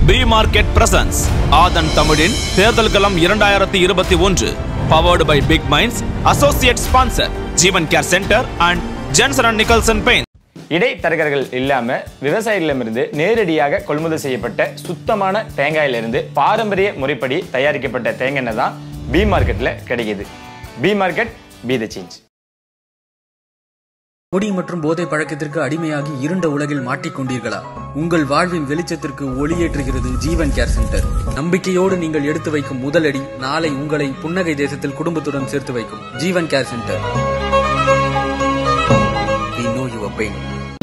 B market presence ஆதன் தமிழின் தேர்தல் களம் இரண்டாயிரத்தி இருபத்தி ஒன்று powered by big minds associate sponsor Jeevan care centre and Jensen and Nicholson pain இடைத்தரகர்கள் இல்லாம விவசாயிகளிடமிருந்து நேரடியாக கொள்முதல் செய்யப்பட்ட சுத்தமான தேங்காயிலிருந்து பாரம்பரிய முறைப்படி தயாரிக்கப்பட்ட தேங்காய் எண்ணெய் தான் பி மார்க்கெட்ல கிடைக்குது B market be the change குடி மற்றும் போதை பழக்கத்திற்கு அடிமையாகி இருண்ட உலகில் மாட்டிக்கொண்டீர்களா உங்கள் வாழ்வின் வெளிச்சத்திற்கு ஒளியேற்றுகிறது ஜீவன் கேர் சென்டர் நம்பிக்கையோடு நீங்கள் எடுத்து வைக்கும் முதலடி நாளை உங்களை புன்னகை தேசத்தில் குடும்பத்துடன் சேர்த்து வைக்கும் Jeevan care centre We know your pain.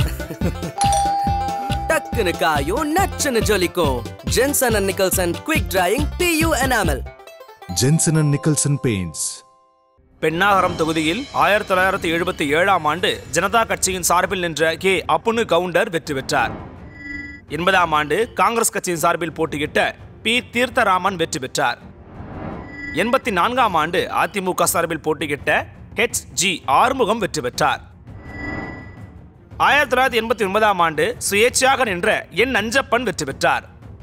டக்குனு காயும் நச்சுன்னு ஜொலிக்கும் Jensen and Nicholson quick drying PU enamel Jensen and Nicholson Paints. Pennagaram தொகுதியில் ஆயிரத்தி தொள்ளாயிரத்தி எழுபத்தி ஏழாம் ஆண்டு ஜனதா கட்சியின் சார்பில் நின்ற கே அப்புனு கவுண்டர் வெற்றி பெற்றார் எண்பதாம் ஆண்டு காங்கிரஸ் கட்சியின் சார்பில் போட்டியிட்ட பி தீர்த்தராமன் வெற்றி பெற்றார் எண்பத்தி நான்காம் ஆண்டு அதிமுக சார்பில் போட்டியிட்ட ஹெச் ஜி ஆறுமுகம் வெற்றி பெற்றார் ஆயிரத்தி தொள்ளாயிரத்தி எண்பத்தி ஒன்பதாம் ஆண்டு சுயேட்சையாக நின்ற என் நஞ்சப்பன் வெற்றி பெற்றார்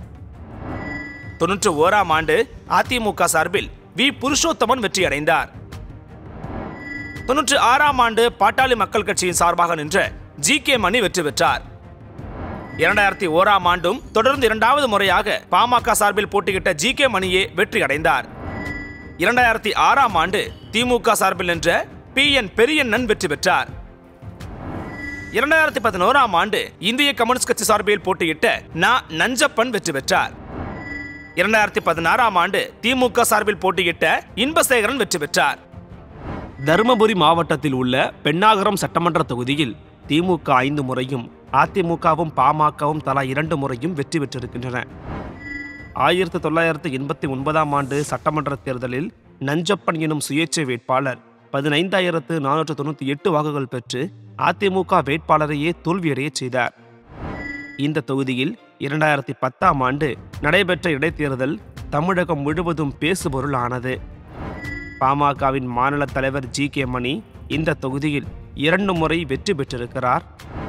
தொன்னூற்றி ஓராம் ஆண்டு அதிமுக சார்பில் வி புருஷோத்தமன் வெற்றி அடைந்தார் தொன்னூற்றி ஆறாம் ஆண்டு பாட்டாளி மக்கள் கட்சியின் சார்பாக நின்ற ஜி கே மணி வெற்றி பெற்றார் இரண்டாயிரத்தி ஓராம் ஆண்டும் தொடர்ந்து இரண்டாவது முறையாக பாமக சார்பில் போட்டியிட்ட ஜி கே மணியே வெற்றி அடைந்தார் இரண்டாயிரத்தி ஆறாம் ஆண்டு திமுக சார்பில் நின்ற பி என் பெரியண்ணன் வெற்றி பெற்றார் இரண்டாயிரத்தி பதினோராம் ஆண்டு இந்திய கம்யூனிஸ்ட் கட்சி சார்பில் போட்டியிட்ட நா நஞ்சப்பன் வெற்றி பெற்றார் இரண்டாயிரத்தி பதினாறாம் ஆண்டு திமுக சார்பில் போட்டியிட்ட இன்பசேகரன் வெற்றி பெற்றார் தருமபுரி மாவட்டத்தில் உள்ள பெண்ணாகரம் சட்டமன்ற தொகுதியில் திமுக ஐந்து முறையும் அதிமுகவும் பாமகவும் தலா இரண்டு முறையும் வெற்றி பெற்றிருக்கின்றன ஆயிரத்தி தொள்ளாயிரத்து எண்பத்தி ஒன்பதாம் ஆண்டு சட்டமன்ற தேர்தலில் நஞ்சப்பன் எனும் சுயேட்சை வேட்பாளர் பதினைந்தாயிரத்து நானூற்று தொண்ணூற்றி எட்டு வாக்குகள் பெற்று அதிமுக வேட்பாளரையே தோல்வியடையச் செய்தார் இந்த தொகுதியில் இரண்டாயிரத்தி பத்தாம் ஆண்டு நடைபெற்ற இடைத்தேர்தல் தமிழகம் முழுவதும் பேசுபொருள் ஆனது பாமகவின் மாநில தலைவர் ஜி கே மணி இந்த தொகுதியில் இரண்டு முறை வெற்றி பெற்றிருக்கிறார்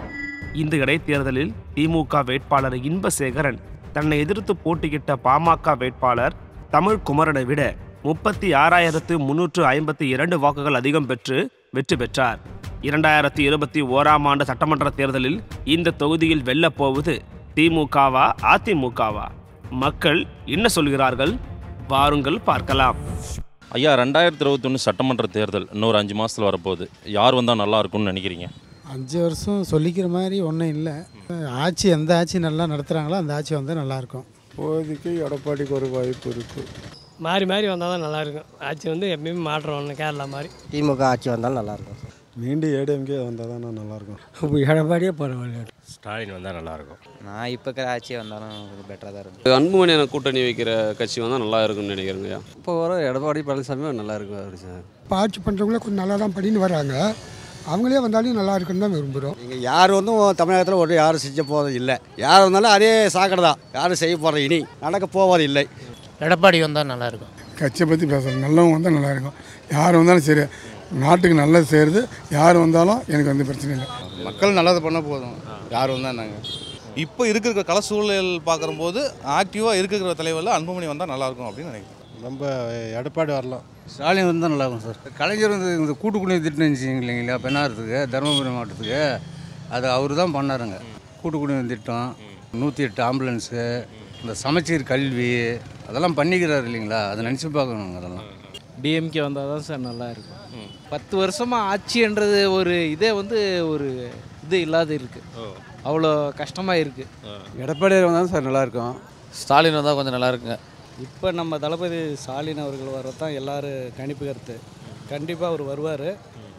இந்த இடைத்தேர்தலில் திமுக வேட்பாளர் இன்பசேகரன் தன்னை எதிர்த்து போட்டியிட்ட பாமக வேட்பாளர் தமிழ் குமரனை விட முப்பத்தி ஆறாயிரத்து முன்னூற்று ஐம்பத்தி இரண்டு வாக்குகள் அதிகம் பெற்று வெற்றி பெற்றார் இரண்டாயிரத்தி இருபத்தி ஓராம் ஆண்டு சட்டமன்ற தேர்தலில் இந்த தொகுதியில் வெல்லப் போவது திமுகவா அதிமுகவா மக்கள் என்ன சொல்கிறார்கள் வாருங்கள் பார்க்கலாம் ஐயா ரெண்டாயிரத்தி இருபத்தொன்று சட்டமன்ற தேர்தல் இன்னொரு அஞ்சு மாதத்தில் வரப்போகுது யார் வந்தால் நல்லா இருக்கும்னு நினைக்கிறீங்க அஞ்சு வருஷம் சொல்லிக்கிற மாதிரி ஒன்றும் இல்லை ஆட்சி எந்த ஆட்சி நல்லா நடத்துகிறாங்களோ அந்த ஆட்சி வந்தால் நல்லாயிருக்கும் இப்போதைக்கு எடப்பாடிக்கு ஒரு வாய்ப்பு இருக்குது மாறி மாறி வந்தால் தான் நல்லாயிருக்கும் ஆட்சி வந்து எப்பயுமே மாற்றம் ஒன்று கேரளா மாதிரி திமுக ஆட்சி வந்தாலும் நல்லாயிருக்கும் மீண்டும் ஏடிஎம்கே வந்தால் தான் நல்லாயிருக்கும் இப்போ எடப்பாடியே பரவாயில்ல ஸ்டாலின் வந்தால் நல்லாயிருக்கும் நான் இப்போ இருக்கிற ஆட்சி வந்தாலும் பெட்டராக தான் இருக்கும் அன்புமணியான கூட்டணி வைக்கிற கட்சி வந்தால் நல்லா இருக்கும்னு நினைக்கிறேங்கய்யா இப்போ வர எடப்பாடி பழனிசாமி நல்லா இருக்கும் அப்படி சார் இப்போ ஆட்சி பண்ணுறவங்களே கொஞ்சம் நல்லா தான் பண்ணின்னு வராங்க அவங்களே வந்தாலும் நல்லா இருக்குன்னு தான் விரும்புகிறோம் இங்கே யார் வந்து தமிழகத்தில் ஒரு யாரும் செஞ்ச போகிறது இல்லை யார் வந்தாலும் அதே சாக்கடை தான் யாரும் செய்ய போகிறது இனி நடக்க போவது இல்லை எடப்பாடி வந்தால் நல்லாயிருக்கும் கட்சியை பற்றி பேசுகிறேன் நல்லவங்க வந்தால் நல்லா இருக்கும் யார் வந்தாலும் சரி நாட்டுக்கு நல்லது செய்கிறது யார் வந்தாலும் எனக்கு வந்து பிரச்சனை இல்லை மக்கள் நல்லது பண்ண போதும் யார் வந்தால் நாங்கள் இப்போ இருக்கிற கள சூழல் பார்க்கும்போது ஆக்டிவாக இருக்கிற தலைவரில் அன்புமணி வந்தால் நல்லாயிருக்கும் அப்படின்னு நினைக்கிறேன் நம்ம எடப்பாடி வரலாம் ஸ்டாலின் வந்தால் நல்லாயிருக்கும் சார் கலைஞர் வந்து இந்த கூட்டு குடிநீர் திட்டம் இருந்துச்சு இல்லைங்களா பெண்ணாரத்துக்கு தருமபுரி மாவட்டத்துக்கு அது அவர் தான் பண்ணாருங்க கூட்டு குடிநீர் திட்டம் நூற்றி எட்டு ஆம்புலன்ஸு இந்த சமச்சீர் கல்வி அதெல்லாம் பண்ணிக்கிறாரு இல்லைங்களா அதை நினச்சி பார்க்கணுங்க அதெல்லாம் டிஎம்கே வந்தால் தான் சார் நல்லா இருக்கும் பத்து வருஷமாக ஆட்சின்றது ஒரு இதே வந்து ஒரு இது இல்லாத இருக்குது அவ்வளோ கஷ்டமாக இருக்குது எடப்பாடி வந்தாலும் சார் நல்லாயிருக்கும் ஸ்டாலின் வந்தால் கொஞ்சம் நல்லா இருக்குங்க இப்போ நம்ம தளபதி ஸ்டாலின் அவர்கள் வரதான் எல்லாரும் கணிப்பு கருத்து கண்டிப்பாக அவர் வருவார்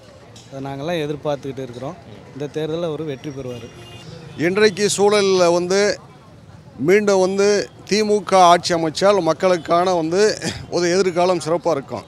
அதை நாங்கள்லாம் எதிர்பார்த்துக்கிட்டு இருக்கிறோம் இந்த தேர்தலில் அவர் வெற்றி பெறுவார் இன்றைக்கு சூழலில் வந்து மீண்டும் வந்து திமுக ஆட்சி அமைச்சால் மக்களுக்கான வந்து ஒரு எதிர்காலம் சிறப்பாக இருக்கும்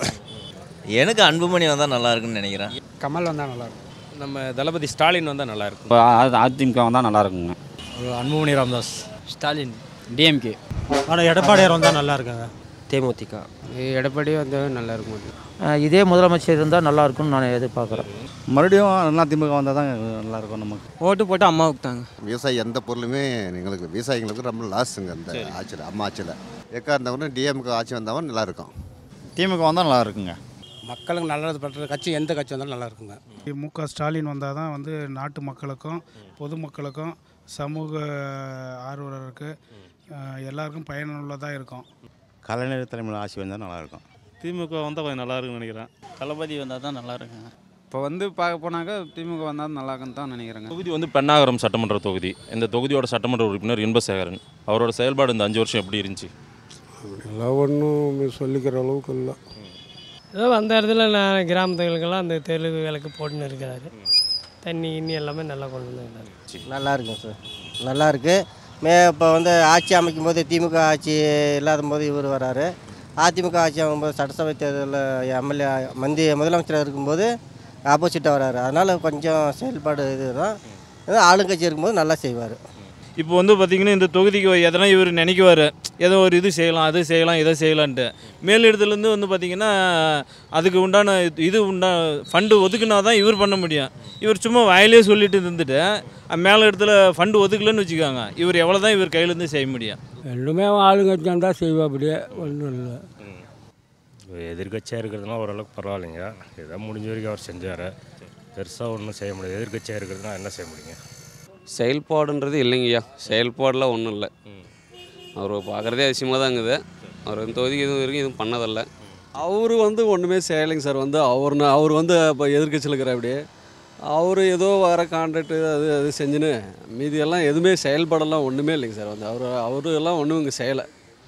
எனக்கு அன்புமணி வந்தால் நல்லா இருக்குன்னு நினைக்கிறேன் கமல் வந்தால் நல்லாயிருக்கும் நம்ம தளபதி ஸ்டாலின் வந்தால் நல்லா இருக்கும் இப்போ அதிமுக வந்தால் நல்லா இருக்குங்க அன்புமணி ராமதாஸ் ஸ்டாலின் டிஎம்கே ஆனால் எடப்பாடியார் வந்தால் நல்லா இருக்குங்க தேமுதிக எடப்பாடி வந்தால் நல்லா இருக்கும் இதே முதலமைச்சர் இருந்தால் நல்லா இருக்கும்னு நான் எதிர்பார்க்குறேன் மறுபடியும் அண்ணா திமுக வந்தால் தான் நல்லாயிருக்கும் நமக்கு ஓட்டு போட்டு அம்மாவுக்கு தாங்க விவசாயி எந்த பொருளுமே எங்களுக்கு விவசாயிங்களுக்கு ரொம்ப லாஸுங்க அந்த ஆட்சியில் அம்மா ஆட்சியில் எக்கா இருந்தவொடனே டிஎம்கே ஆட்சி வந்தவன் நல்லா இருக்கும் திமுக வந்தால் நல்லா இருக்குங்க மக்களுக்கு நல்லது பண்ணுற கட்சி எந்த கட்சி வந்தாலும் நல்லா இருக்குங்க மு க ஸ்டாலின் வந்தால் தான் வந்து நாட்டு மக்களுக்கும் பொதுமக்களுக்கும் சமூக ஆர்வலருக்கு அஹ், எல்லாருக்கும் பயனுள்ளதாக இருக்கும் கலைஞர் தலைமையில் ஆட்சி வந்தால் நல்லாயிருக்கும் திமுக வந்தால் கொஞ்சம் நல்லா இருக்கும்னு நினைக்கிறேன் தளபதி வந்தால் தான் நல்லா இருக்குங்க இப்போ வந்து பார்க்க போனாக்க திமுக வந்தால் நல்லா இருக்குன்னு தான் நினைக்கிறேங்க தொகுதி வந்து பெண்ணாகரம் சட்டமன்ற தொகுதி இந்த தொகுதியோட சட்டமன்ற உறுப்பினர் இன்பசேகரன் அவரோட செயல்பாடு இந்த அஞ்சு வருஷம் எப்படி இருந்துச்சு எல்லாம் ஒன்றும் சொல்லிக்கிற அளவுக்கு இல்லை ஏதோ அந்த இடத்துல நான் கிராமத்துகளுக்கெல்லாம் அந்த தெருவு விளக்கு போட்டுன்னு இருக்கிறாரு தண்ணி இன்னி எல்லாமே நல்லா கொண்டு வந்துருக்காரு நல்லா இருக்கும் சார் நல்லா இருக்கு மே இப்போ வந்து ஆட்சி அமைக்கும் போது திமுக ஆட்சி இல்லாத போது இவர் வராரு அதிமுக ஆட்சி ஆகும்போது சட்டசபை தேர்தலில் எம்எல்ஏ மந்திய முதலமைச்சராக இருக்கும்போது ஆப்போசிட்டாக வராரு அதனால் கொஞ்சம் செயல்பாடு இதுதான் ஏதோ ஆளுங்கட்சி இருக்கும்போது நல்லா செய்வார் இப்போ வந்து பார்த்தீங்கன்னா இந்த தொகுதிக்கு எதனா இவர் நினைக்குவார் ஏதோ ஒரு இது செய்யலாம் அது செய்யலாம் இதை செய்யலான்ட்டு மேலிடத்துலேருந்து வந்து பார்த்தீங்கன்னா அதுக்கு உண்டான இது உண்டா ஃபண்டு ஒதுக்குனா தான் இவர் பண்ண முடியும் இவர் சும்மா வாயிலே சொல்லிட்டு இருந்துட்டு மேலே இடத்துல ஃபண்டு ஒதுக்கலன்னு வச்சுக்கோங்க இவர் எவ்வளோ தான் இவர் கையிலேருந்து செய்ய முடியும் ரெண்டுமே ஆளுங்கட்சி தான் செய்வா அப்படியே ஒன்றும் இல்லை எதிர்கட்சியாக இருக்கிறதுனால ஓரளவுக்கு பரவாயில்லைங்க ஏதோ முடிஞ்ச வரைக்கும் அவர் செஞ்சார் பெருசாக ஒன்றும் செய்ய முடியாது எதிர்கட்சியாக இருக்கிறதுனா என்ன செய்ய முடியுங்க செயல்பாடுன்றது இல்லைங்கய்யா செயல்பாடெலாம் ஒன்றும் இல்லை அவர் பார்க்குறதே அதிசயமாக தான் இருக்குது அவர் இந்த தொகுதிக்கு எதுவும் வரைக்கும் எதுவும் பண்ணதில்லை அவர் வந்து ஒன்றுமே செய்யலைங்க சார் வந்து அவர் அவர் வந்து இப்போ எதிர்கட்சியில் இருக்கிற அப்படி அவர் ஏதோ வர கான்ட்ராக்ட் அது அது செஞ்சுன்னு மீதி எல்லாம் எதுவுமே செயல்படலாம் ஒன்றுமே இல்லைங்க சார் வந்து அவர் அவரு எல்லாம் ஒன்றும் இங்கே செய்யலை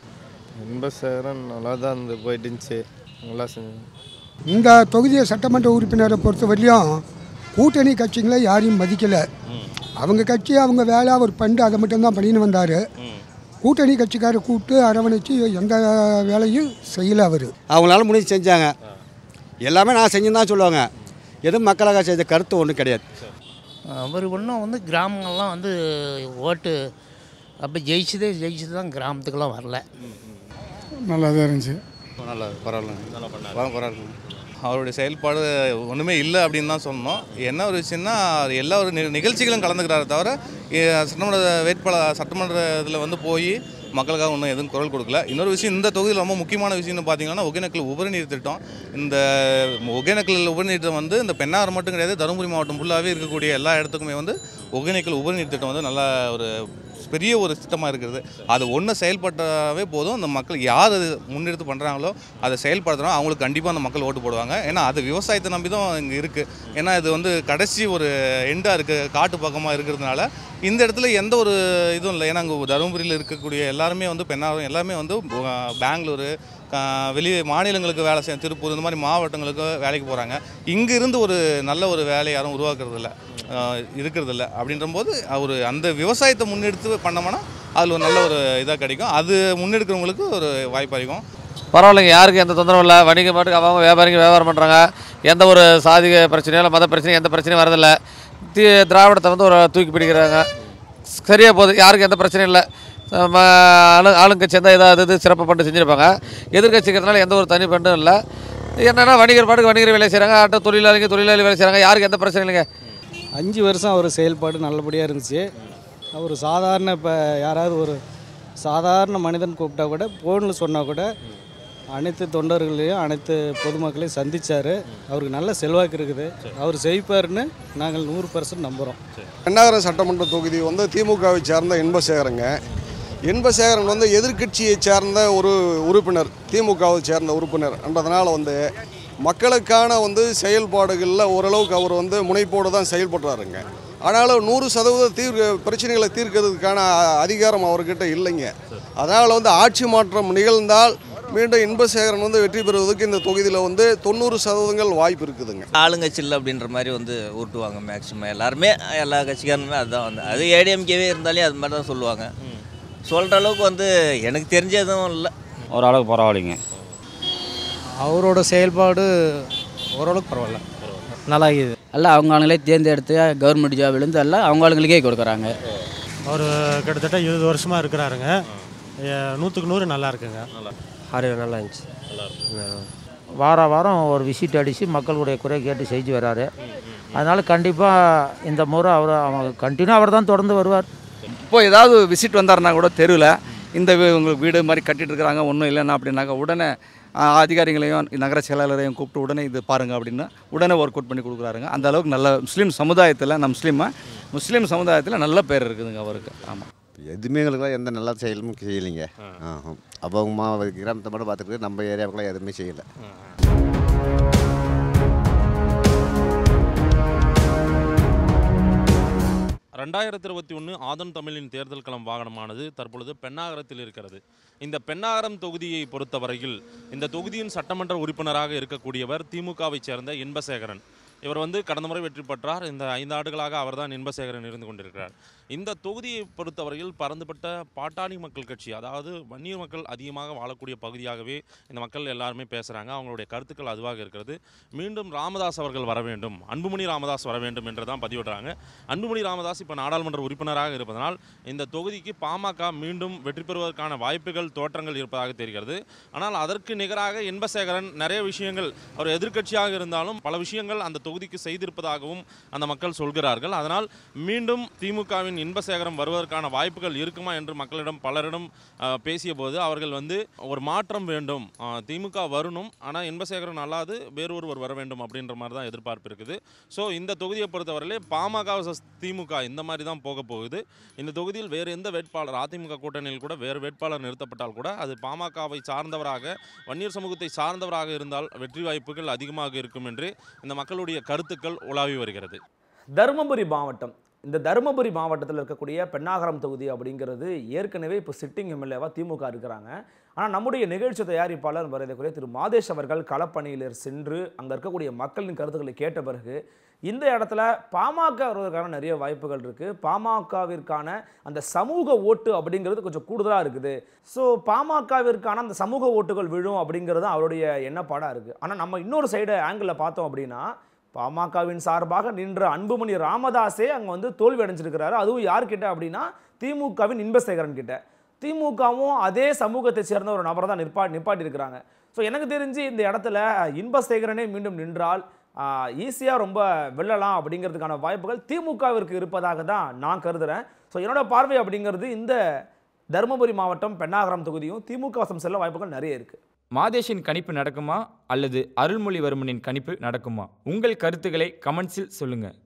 இன்பசேகரன் நல்லா தான் இருந்து போயிட்டு இருந்துச்சு நல்லா செஞ்சு இந்த தொகுதியை சட்டமன்ற உறுப்பினரை பொறுத்த வரையும் கூட்டணி கட்சிகளை யாரையும் மதிக்கலை அவங்க கட்சி அவங்க வேலை அவர் பண்டு அதை மட்டும்தான் பண்ணின்னு வந்தார் கூட்டணி கட்சிக்காரை கூப்பிட்டு அரவணைச்சு எந்த வேலையும் செய்யலை அவர் அவங்களால முடிஞ்சு செஞ்சாங்க எல்லாமே நான் செஞ்சுன்னு தான் சொல்லுவாங்க எதுவும் மக்களாக செஞ்ச கருத்து ஒன்றும் கிடையாது அவர் ஒன்றும் வந்து கிராமங்கள்லாம் வந்து ஓட்டு அப்போ ஜெயிச்சதே ஜெயிச்சது தான் கிராமத்துக்கெல்லாம் வரல நல்லா தான் இருந்துச்சு நல்லா பரவாயில்ல நல்லா பண்ணார் பரவாயில்ல அவருடைய செயல்பாடு ஒன்றுமே இல்லை அப்படின்னு தான் சொன்னோம் என்ன ஒரு விஷயம்னா அவர் எல்லா ஒரு நி- நிகழ்ச்சிகளும் கலந்துக்கிறாரு தவிர எ- சட்டமன்ற வேட்பாளர் சட்டமன்ற இதில் வந்து போய் மக்களுக்காக ஒன்றும் எதுவும் குரல் கொடுக்கல இன்னொரு விஷயம் இந்த தொகுதியில் ரொம்ப முக்கியமான விஷயம்னு பார்த்தீங்கன்னா ஒகேனக்கல் உபரிநீர் திட்டம் இந்த ஒகேனக்கல் உபரிநீர் திட்டம் வந்து இந்த பெண்ணாறு மட்டும் கிடையாது தருமபுரி மாவட்டம் ஃபுல்லாகவே இருக்கக்கூடிய எல்லா இடத்துக்குமே வந்து ஒகேனக்கல் உபரிநீர் திட்டம் வந்து நல்ல ஒரு பெரிய ஒரு திட்டமாக இருக்கிறது அது ஒன்று செயல்பட்டாவே போதும் அந்த மக்கள் யார் அது முன்னெடுத்து பண்ணுறாங்களோ அதை செயல்படுத்துகிறோம் அவங்களுக்கு கண்டிப்பாக அந்த மக்கள் ஓட்டு போடுவாங்க ஏன்னா அது விவசாயத்தை நம்பி தான் இங்கே இருக்குது ஏன்னா இது வந்து கடைசி ஒரு எண்டாக இருக்குது காட்டு பக்கமாக இருக்கிறதுனால இந்த இடத்துல எந்த ஒரு இதுவும் இல்லை ஏன்னா அங்கே தருமபுரியில் இருக்கக்கூடிய எல்லாருமே வந்து பெண்ணாரும் எல்லாமே வந்து அஹ், பெங்களூரு அஹ், வெளி மாநிலங்களுக்கு வேலை செய்ய திருப்பூர் இந்த மாதிரி மாவட்டங்களுக்கு வேலைக்கு போகிறாங்க இங்கே இருந்து ஒரு நல்ல ஒரு வேலை யாரும் உருவாக்குறது இல்லை இருக்கிறது இல்லை அப்படின்றபோது அவர் அந்த விவசாயத்தை முன்னெடுத்து பண்ணோம்னா அதில் ஒரு நல்ல ஒரு இதாக கிடைக்கும் அது முன்னெடுக்கிறவங்களுக்கு ஒரு வாய்ப்பு அதிகம் பரவாயில்லைங்க யாருக்கும் எந்த தொந்தரவும் இல்லை வணிக பாட்டுக்கு அவங்க வியாபாரிங்க வியாபாரம் பண்ணுறாங்க எந்த ஒரு சாதிக பிரச்சனையோ இல்லை மத பிரச்சனையும் எந்த பிரச்சனையும் வரதில்ல தி திராவிடத்தை வந்து ஒரு தூக்கி பிடிக்கிறாங்க சரியாக போகுது யாருக்கும் எந்த பிரச்சனையும் இல்லை ம, ஆளு ஆளுங்கட்சி எந்த ஏதாவது இது சிறப்பாக பண்ணி செஞ்சுருப்பாங்க எதிர்கட்சிக்கிறதுனால எந்த ஒரு தனி பண்டும் இல்லை என்னென்னா வணிகர் பாட்டுக்கு வணிகர் வேலை செய்கிறாங்க ஆட்டோ தொழிலாளிங்க தொழிலாளி வேலை செய்கிறாங்க யாருக்கு எந்த பிரச்சனையும் இல்லைங்க அஞ்சு வருஷம் அவர் செயல்பாடு நல்லபடியாக இருந்துச்சு அவர் சாதாரண இப்போ யாராவது ஒரு சாதாரண மனிதன் கூப்பிட்டா கூட ஃபோனில் சொன்னால் கூட அனைத்து தொண்டர்களையும் அனைத்து பொதுமக்களையும் சந்திச்சார் அவருக்கு நல்ல செல்வாக்கு இருக்குது அவர் செய்ப்பாருன்னு நாங்கள் நூறு பர்சன்ட் நம்புகிறோம் பெண்ணாகரம் சட்டமன்ற தொகுதி வந்து திமுகவை சேர்ந்த இன்பசேகரங்க இன்பசேகரன் வந்து எதிர்க்கட்சியை சேர்ந்த ஒரு உறுப்பினர் திமுகவை சேர்ந்த உறுப்பினர் என்றதுனால வந்து மக்களுக்கான வந்து செயல்பாடுகளில் ஓரளவுக்கு அவர் வந்து முனைப்போடு தான் செயல்படுறாருங்க ஆனாலும் நூறு சதவீத தீர்க்க பிரச்சனைகளை தீர்க்கிறதுக்கான அ- அதிகாரம் அவர்கிட்ட இல்லைங்க அதனால் வந்து ஆட்சி மாற்றம் நிகழ்ந்தால் மீண்டும் இன்பசேகரன் வந்து வெற்றி பெறுவதற்கு இந்த தொகுதியில் வந்து தொண்ணூறு சதவீதங்கள் வாய்ப்பு இருக்குதுங்க ஆளுங்கட்சி இல்லை அப்படின்ற மாதிரி வந்து ஊட்டுவாங்க மேக்ஸிமம் எல்லாருமே எல்லா கட்சிக்காரனுமே அதுதான் வந்து அது ஏடிஎம்கேவே இருந்தாலே அது மாதிரி தான் சொல்லுவாங்க சொல்கிற அளவுக்கு வந்து எனக்கு தெரிஞ்ச எதுவும் இல்லை ஓரளவுக்கு பரவாயில்லைங்க அவரோட செயல்பாடு ஓரளவுக்கு பரவாயில்ல நல்லா இருக்குது எல்லாம் அவங்க ஆளுங்களே தேர்ந்தெடுத்து கவர்மெண்ட் ஜாப்லேருந்து எல்லாம் அவங்க ஆளுங்களுக்கே கொடுக்குறாங்க அவர் கிட்டத்தட்ட இருபது வருஷமாக இருக்கிறாருங்க நூற்றுக்கு நூறு நல்லா இருக்குங்க அது நல்லா இருந்துச்சு நல்லா இருந்துச்சு வார வாரம் ஒரு விசிட் அடித்து மக்களுடைய குறை கேட்டு செஞ்சு வராரு அதனால் கண்டிப்பாக இந்த முறை அவர் அவங்க கண்டினியூ அவர் தான் தொடர்ந்து வருவார் இப்போ ஏதாவது விசிட் வந்தாருன்னா கூட தெருவில் இந்த வீ- உங்களுக்கு வீடு மாதிரி கட்டிட்டு இருக்கிறாங்க ஒன்றும் இல்லைன்னா அப்படின்னாக்கா உடனே ஆ, அதிகாரிகளையும் நகர செயலாளரையும் கூப்பிட்டு உடனே இது பாருங்க அப்படின்னு உடனே ஒர்க் அவுட் பண்ணி கொடுக்குறாருங்க அந்த அளவுக்கு நல்ல முஸ்லீம் சமுதாயத்தில் நம்ம முஸ்லீமா முஸ்லீம் சமுதாயத்தில் நல்ல பேர் இருக்குதுங்க அவருக்கு ஆமாம் எதுவுமே எங்களுக்குலாம் எந்த நல்ல செயலும் செய்யலைங்க அப்போ அவங்க மா கிராமத்தை மட்டும் பார்த்துக்கிட்டு நம்ம ஏரியாவுக்குலாம் எதுவுமே செய்யலை ரெண்டாயிரத்தி இருபத்தி ஒன்று ஆதன் தமிழின் தேர்தல் களம் வாகனமானது தற்பொழுது பெண்ணாகரத்தில் இருக்கிறது இந்த பெண்ணாகரம் தொகுதியை பொறுத்தவரையில் இந்த தொகுதியின் சட்டமன்ற உறுப்பினராக இருக்கக்கூடியவர் திமுகவைச் சேர்ந்த இன்பசேகரன் இவர் வந்து கடந்த முறை வெற்றி பெற்றார் இந்த ஐந்து ஆண்டுகளாக அவர்தான் இன்பசேகரன் இருந்து கொண்டிருக்கிறார் இந்த தொகுதியை பொறுத்தவரையில் பரந்துபட்ட பாட்டாளி மக்கள் கட்சி அதாவது வன்னியர் மக்கள் அதிகமாக வாழக்கூடிய பகுதியாகவே இந்த மக்கள் எல்லாருமே பேசுகிறாங்க அவங்களுடைய கருத்துக்கள் அதுவாக இருக்கிறது மீண்டும் ராமதாஸ் அவர்கள் வர வேண்டும் அன்புமணி ராமதாஸ் வர வேண்டும் என்று தான் பதிவிடுறாங்க அன்புமணி ராமதாஸ் இப்போ நாடாளுமன்ற உறுப்பினராக இருப்பதனால் இந்த தொகுதிக்கு பாமக மீண்டும் வெற்றி பெறுவதற்கான வாய்ப்புகள் தோற்றங்கள் இருப்பதாக தெரிகிறது ஆனால் அதற்கு நிகராக இன்பசேகரன் நிறைய விஷயங்கள் அவர் எதிர்க்கட்சியாக இருந்தாலும் பல விஷயங்கள் அந்த தொகுதிக்கு செய்திருப்பதாகவும் அந்த மக்கள் சொல்கிறார்கள் அதனால் மீண்டும் திமுகவின் இன்பசேகரம் வருவதற்கான வாய்ப்புகள் இருக்குமா என்று மக்களிடம் பலரிடம் அஹ், பேசியபோது அவர்கள் வந்து ஒரு மாற்றம் வேண்டும் அஹ், திமுக வரணும் ஆனால் இன்பசேகரன் அல்லாது வேறு ஒருவர் வர வேண்டும் அப்படின்ற மாதிரி தான் எதிர்பார்ப்பு இருக்குது ஸோ இந்த தொகுதியை பொறுத்தவரையிலே பாமக vs திமுக இந்த மாதிரி தான் போக போகுது இந்த தொகுதியில் வேறு எந்த வேட்பாளர் அதிமுக கூட்டணியில் கூட வேறு வேட்பாளர் நிறுத்தப்பட்டால் கூட அது பாமகவை சார்ந்தவராக வன்னியர் சமூகத்தை சார்ந்தவராக இருந்தால் வெற்றி வாய்ப்புகள் அதிகமாக இருக்கும் என்று இந்த மக்களுடைய கருத்துக்கள் உலாவி வருகிறது தருமபுரி மாவட்டம் இந்த தருமபுரி மாவட்டத்தில் இருக்கக்கூடிய பெண்ணாகரம் தொகுதி அப்படிங்கிறது ஏற்கனவே இப்போ சிட்டிங் எம்எல்ஏவாக திமுக இருக்கிறாங்க ஆனால் நம்முடைய நிகழ்ச்சி தயாரிப்பாளர் மரியாதைக்குரிய திரு மாதேஷ் அவர்கள் களப்பணியில் சென்று அங்கே இருக்கக்கூடிய மக்களின் கருத்துக்களை கேட்ட பிறகு இந்த இடத்துல பாமக வருவதற்கான நிறைய வாய்ப்புகள் இருக்குது பாமகவிற்கான அந்த சமூக ஓட்டு அப்படிங்கிறது கொஞ்சம் கூடுதலாக இருக்குது ஸோ பாமகவிற்கான அந்த சமூக ஓட்டுகள் விழும் அப்படிங்கிறது அவருடைய எண்ணப்பாடாக இருக்குது ஆனால் நம்ம இன்னொரு சைடு ஆங்கிளில் பார்த்தோம் அப்படின்னா பாமகவின் சார்பாக நின்ற அன்புமணி ராமதாஸே அங்கே வந்து தோல்வி அடைஞ்சிருக்கிறாரு அதுவும் யார்கிட்ட அப்படின்னா திமுகவின் இன்பசேகரன் கிட்ட திமுகவும் அதே சமூகத்தை சேர்ந்த ஒரு நபரை தான் நிற்பா நிப்பாட்டியிருக்கிறாங்க ஸோ எனக்கு தெரிஞ்சு இந்த இடத்துல இன்பசேகரனே மீண்டும் நின்றால் ஈஸியாக ரொம்ப வெல்லலாம் அப்படிங்கிறதுக்கான வாய்ப்புகள் திமுகவிற்கு இருப்பதாக தான் நான் கருதுகிறேன் ஸோ என்னோட பார்வை அப்படிங்கிறது இந்த தருமபுரி மாவட்டம் பெண்ணாகரம் தொகுதியும் திமுக வசம் செல்ல வாய்ப்புகள் நிறைய இருக்குது மாதேஷின் கணிப்பு நடக்குமா அல்லது அருள்மொழிவர்மனின் கணிப்பு நடக்குமா உங்கள் கருத்துக்களை கமெண்ட்ஸில் சொல்லுங்கள்